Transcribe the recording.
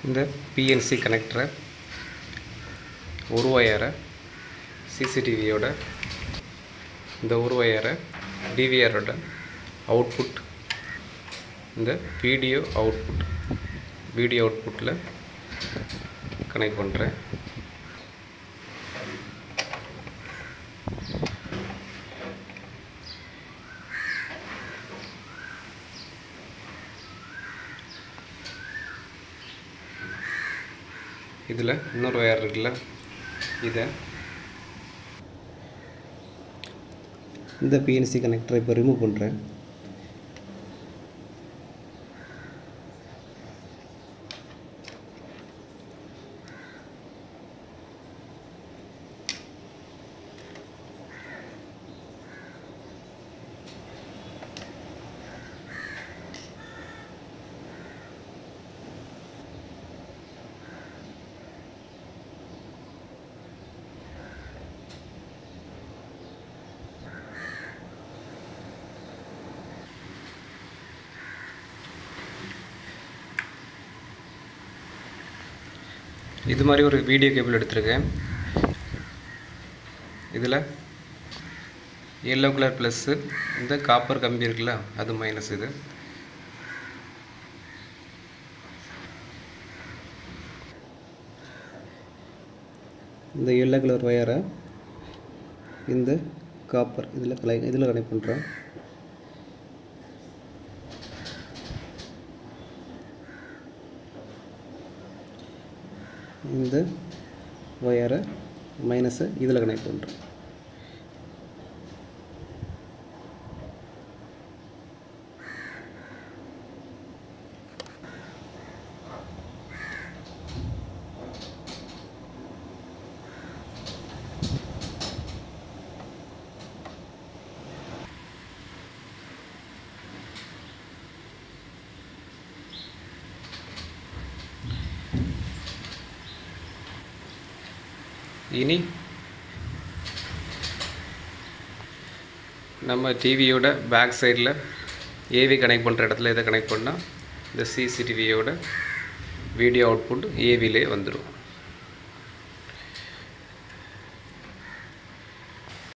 இந்த பிஎன்சி கனெக்டரை ஒரு ஒயரை சிசிடிவியோட இந்த ஒரு ஒயரை டிவிஆரோட அவுட்புட் இந்த வீடியோ அவுட்புட் வீடியோ அவுட்புட்டில் கனெக்ட் பண்ணுறேன் இதில் இன்னொரு ஒயர் இருக்குல்ல இதை இந்த பிஎன்சி கனெக்டரை இப்போ ரிமூவ் பண்ணுறேன் இது மாதிரி ஒரு வீடியோ கேபிள் எடுத்திருக்கேன் இதில் எல்லோ கலர் ப்ளஸ்ஸு இந்த காப்பர் கம்பி இருக்குல்ல அது மைனஸ் இது இந்த எல்லோ கலர் ஒயரை இந்த காப்பர் இதில் கலை இதில் கனெக்ட் பண்ணுறேன் இந்த ஒயரை மைனஸை இதில் கனெக்ட் பண்ணுறேன் இனி நம்ம டிவியோட பேக் சைடில் ஏவி கனெக்ட் பண்ணுற இடத்துல இதை கனெக்ட் பண்ணால் இந்த சிசிடிவியோட வீடியோ அவுட்புட் ஏவிலே வந்துடும்